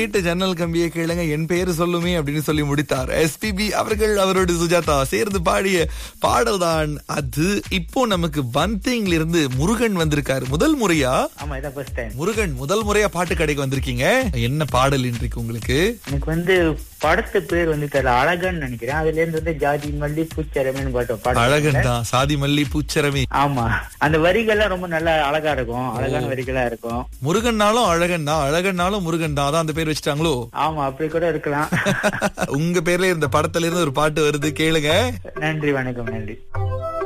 வீட்டு ஜன்னல் கம்பியை கேளுங்க என் பெயர் சொல்லுமே அப்படின்னு சொல்லி முடித்தார் எஸ்பிபி அவர்கள் அவரோட சுஜாதா சேர்ந்து பாடிய பாடல் தான் அது இப்போ நமக்கு வந்திங்ல இருந்து முருகன் வந்திருக்காரு முதல் முறையா ஆமா இதான் ஃபர்ஸ்ட் டைம் முருகன் முதல் முறையா பாட்டு கடைக்கு வந்திருக்கீங்க என்ன பாடல் இன்றைக்கு உங்களுக்கு எனக்கு வந்து படத்து பேர் வந்து தெரியல அழகன்னு நினைக்கிறேன் அதுல இருந்து வந்து ஜாதி மல்லி பூச்சரமேன்னு பாட்டு பாடம் அழகன் தான் சாதி மல்லி பூச்சரமே ஆமா அந்த வரிகள்லாம் ரொம்ப நல்லா அழகா இருக்கும் அழகான வரிகளா இருக்கும் முருகன்னாலும் அழகன் தான் அழகன்னாலும் முருகன் தான் அதான் அந்த பேர் வச்சுட்டாங்களோ ஆமா அப்படி கூட இருக்கலாம் உங்க பேர்ல இருந்த படத்துல இருந்து ஒரு பாட்டு வருது கேளுங்க நன்றி வணக்கம் நன்றி